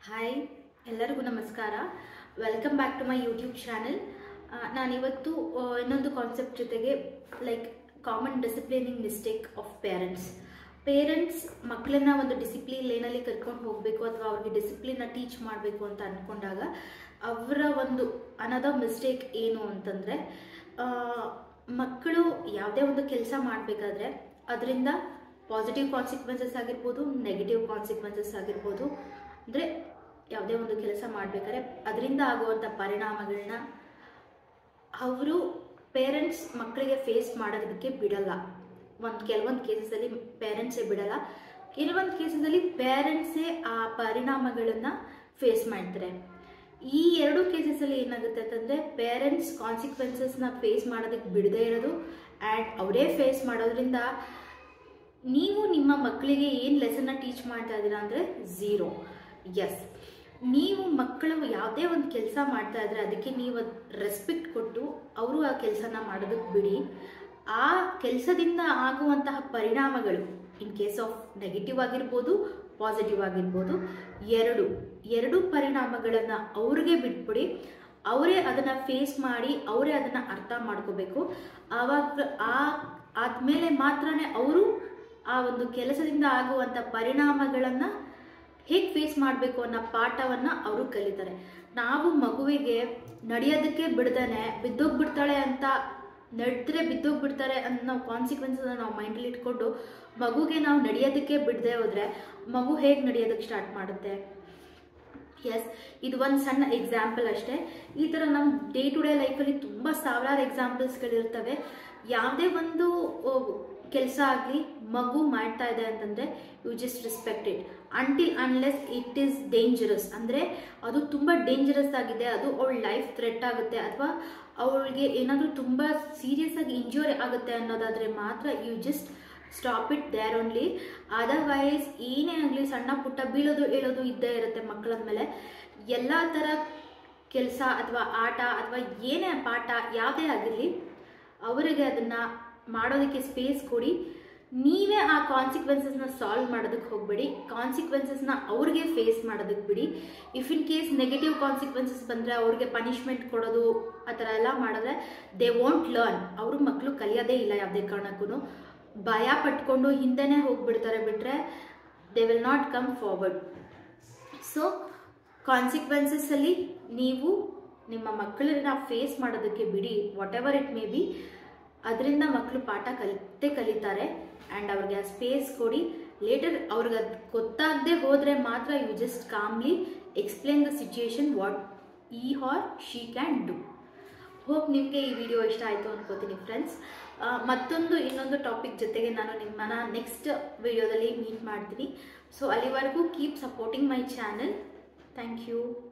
hi ಎಲ್ಲರಿಗೂ ನಮಸ್ಕಾರ welcome back to my YouTube channel ನಾನಿವತ್ತು ಆ, ಇನ್ನೊಂದು ಕಾನ್ಸೆಪ್ಟ್ ಜೊತೆಗೆ like common disciplining mistake of parents parents ಮಕ್ಕಳನ್ನ ಒಂದು ಡಿಸಿಪ್ಲಿನ್ ಲೇನಲ್ಲಿ ಕರ್ಕೊಂಡು ಹೋಗಬೇಕು ಅಥವಾ ಅವ್ರಿಗೆ ಡಿಸಿಪ್ಲಿನ್ನ ಟೀಚ್ ಮಾಡಬೇಕು ಅಂತ ಅಂದ್ಕೊಂಡಾಗ ಅವರ ಒಂದು ಅನದರ್ ಮಿಸ್ಟೇಕ್ ಏನು ಅಂತಂದರೆ ಮಕ್ಕಳು ಯಾವುದೇ ಒಂದು ಕೆಲಸ ಮಾಡಬೇಕಾದ್ರೆ ಅದರಿಂದ ಪಾಸಿಟಿವ್ ಕಾನ್ಸಿಕ್ವೆನ್ಸಸ್ ಆಗಿರ್ಬೋದು ನೆಗೆಟಿವ್ ಕಾನ್ಸಿಕ್ವೆನ್ಸಸ್ ಆಗಿರ್ಬೋದು ಅಂದರೆ ಯಾವುದೇ ಒಂದು ಕೆಲಸ ಮಾಡಬೇಕಾದ್ರೆ ಅದರಿಂದ ಆಗುವಂಥ ಪರಿಣಾಮಗಳನ್ನ ಅವರು ಪೇರೆಂಟ್ಸ್ ಮಕ್ಕಳಿಗೆ ಫೇಸ್ ಮಾಡೋದಕ್ಕೆ ಬಿಡಲ್ಲ ಒಂದು ಕೆಲವೊಂದು ಕೇಸಸಲ್ಲಿ ಪೇರೆಂಟ್ಸೇ ಬಿಡಲ್ಲ ಕೆಲವೊಂದು ಕೇಸಲ್ಲಿ ಪೇರೆಂಟ್ಸೇ ಆ ಪರಿಣಾಮಗಳನ್ನು ಫೇಸ್ ಮಾಡ್ತಾರೆ ಈ ಎರಡು ಕೇಸಸಲ್ಲಿ ಏನಾಗುತ್ತೆ ಅಂತಂದರೆ ಪೇರೆಂಟ್ಸ್ ಕಾನ್ಸಿಕ್ವೆನ್ಸಸ್ನ ಫೇಸ್ ಮಾಡೋದಕ್ಕೆ ಬಿಡದೇ ಇರೋದು ಆ್ಯಂಡ್ ಅವರೇ ಫೇಸ್ ಮಾಡೋದ್ರಿಂದ ನೀವು ನಿಮ್ಮ ಮಕ್ಕಳಿಗೆ ಏನು ಲೆಸನ್ನ ಟೀಚ್ ಮಾಡ್ತಾ ಇದ್ದೀರಾ ಅಂದರೆ ಝೀರೋ ಎಸ್ ನೀವು ಮಕ್ಕಳು ಯಾವುದೇ ಒಂದು ಕೆಲಸ ಮಾಡ್ತಾ ಇದ್ರೆ ಅದಕ್ಕೆ ನೀವು ರೆಸ್ಪೆಕ್ಟ್ ಕೊಟ್ಟು ಅವರು ಆ ಕೆಲಸನ ಮಾಡೋದಕ್ಕೆ ಬಿಡಿ ಆ ಕೆಲಸದಿಂದ ಆಗುವಂತಹ ಪರಿಣಾಮಗಳು ಇನ್ ಕೇಸ್ ಆಫ್ ನೆಗೆಟಿವ್ ಆಗಿರ್ಬೋದು ಪಾಸಿಟಿವ್ ಆಗಿರ್ಬೋದು ಎರಡು ಎರಡು ಪರಿಣಾಮಗಳನ್ನು ಅವ್ರಿಗೆ ಬಿಟ್ಬಿಡಿ ಅವರೇ ಅದನ್ನು ಫೇಸ್ ಮಾಡಿ ಅವರೇ ಅದನ್ನು ಅರ್ಥ ಮಾಡ್ಕೋಬೇಕು ಆವಾಗ ಆ ಆದಮೇಲೆ ಮಾತ್ರನೇ ಅವರು ಆ ಒಂದು ಕೆಲಸದಿಂದ ಆಗುವಂಥ ಪರಿಣಾಮಗಳನ್ನು ಹೇಗೆ ಫೇಸ್ ಮಾಡಬೇಕು ಅನ್ನೋ ಪಾಠವನ್ನು ಅವರು ಕಲಿತಾರೆ ನಾವು ಮಗುವಿಗೆ ನಡೆಯೋದಕ್ಕೆ ಬಿಡ್ದಾನೆ ಬಿದ್ದೋಗ್ಬಿಡ್ತಾಳೆ ಅಂತ ನಡೆದ್ರೆ ಬಿದ್ದೋಗ್ಬಿಡ್ತಾರೆ ಅನ್ನೋ ಕಾನ್ಸಿಕ್ವೆನ್ಸನ್ನ ನಾವು ಮೈಂಡಲ್ಲಿ ಇಟ್ಕೊಂಡು ಮಗುಗೆ ನಾವು ನಡೆಯೋದಕ್ಕೆ ಬಿಡದೆ ಹೋದರೆ ಮಗು ಹೇಗೆ ನಡೆಯೋದಕ್ಕೆ ಸ್ಟಾರ್ಟ್ ಮಾಡುತ್ತೆ ಎಸ್ ಇದು ಒಂದು ಸಣ್ಣ ಎಕ್ಸಾಂಪಲ್ ಅಷ್ಟೇ ಈ ಥರ ನಮ್ಮ ಡೇ ಟು ಡೇ ಲೈಫಲ್ಲಿ ತುಂಬ ಸಾವಿರಾರು ಎಕ್ಸಾಂಪಲ್ಸ್ಗಳಿರ್ತವೆ ಯಾವುದೇ ಒಂದು ಕೆಲಸ ಆಗಲಿ ಮಗು ಮಾಡ್ತಾ ಇದೆ ಅಂತಂದರೆ you just respect it until unless it is dangerous ಅಂದರೆ ಅದು ತುಂಬ ಡೇಂಜರಸ್ ಆಗಿದೆ ಅದು ಅವಳ ಲೈಫ್ ಥ್ರೆಟ್ ಆಗುತ್ತೆ ಅಥವಾ ಅವಳಿಗೆ ಏನಾದರೂ ತುಂಬ ಸೀರಿಯಸ್ ಆಗಿ ಇಂಜೂರಿ ಆಗುತ್ತೆ ಅನ್ನೋದಾದರೆ ಮಾತ್ರ you just stop it there only otherwise ಏನೇ ಆಗಲಿ ಸಣ್ಣ ಪುಟ್ಟ ಬೀಳೋದು ಹೇಳೋದು ಇದ್ದೇ ಇರುತ್ತೆ ಮಕ್ಕಳ ಮೇಲೆ ಎಲ್ಲ ಥರ ಕೆಲಸ ಅಥವಾ ಆಟ ಅಥವಾ ಏನೇ ಪಾಠ ಯಾವುದೇ ಆಗಿರಲಿ ಅವರಿಗೆ ಅದನ್ನು ಮಾಡೋದಕ್ಕೆ ಸ್ಪೇಸ್ ಕೊಡಿ ನೀವೇ ಆ ಕಾನ್ಸಿಕ್ವೆನ್ಸಸ್ನ ಸಾಲ್ವ್ ಮಾಡೋದಕ್ಕೆ ಹೋಗಬೇಡಿ ಕಾನ್ಸಿಕ್ವೆನ್ಸಸ್ನ ಅವ್ರಿಗೆ ಫೇಸ್ ಮಾಡೋದಕ್ಕೆ ಬಿಡಿ if in case negative consequences ಬಂದರೆ ಅವ್ರಿಗೆ ಪನಿಷ್ಮೆಂಟ್ ಕೊಡೋದು ಆ ಥರ ಎಲ್ಲ ಮಾಡಿದ್ರೆ ದೇ ವೋಂಟ್ ಲರ್ನ್ ಅವರು ಮಕ್ಕಳು ಕಲಿಯೋದೇ ಇಲ್ಲ ಯಾವುದೇ ಕಾರಣಕ್ಕೂ ಭಯ ಪಟ್ಕೊಂಡು ಹಿಂದೆನೇ ಹೋಗ್ಬಿಡ್ತಾರೆ ಬಿಟ್ಟರೆ they will not come forward so ಕಾನ್ಸಿಕ್ವೆನ್ಸಸ್ಸಲ್ಲಿ ನೀವು ನಿಮ್ಮ ಮಕ್ಕಳನ್ನ ಫೇಸ್ ಮಾಡೋದಕ್ಕೆ ಬಿಡಿ whatever it may be ಅದರಿಂದ ಮಕ್ಕಳು ಪಾಠ ಕಲಿತೇ ಕಲಿತಾರೆ ಆ್ಯಂಡ್ ಅವ್ರಿಗೆ ಆ ಸ್ಪೇಸ್ ಕೊಡಿ ಲೇಟರ್ ಅವ್ರಿಗೆ ಅದು ಗೊತ್ತಾಗದೆ ಹೋದರೆ ಮಾತ್ರ you just calmly explain the situation what he or she can do hope ನಿಮಗೆ ಈ ವಿಡಿಯೋ ಇಷ್ಟ ಆಯಿತು ಅನ್ಕೋತೀನಿ ಫ್ರೆಂಡ್ಸ್ ಮತ್ತೊಂದು ಇನ್ನೊಂದು ಟಾಪಿಕ್ ಜೊತೆಗೆ ನಾನು ನಿಮ್ಮನ್ನ ನೆಕ್ಸ್ಟ್ ವಿಡಿಯೋದಲ್ಲಿ ಮೀಟ್ ಮಾಡ್ತೀನಿ ಸೊ ಅಲ್ಲಿವರೆಗೂ keep supporting my channel thank you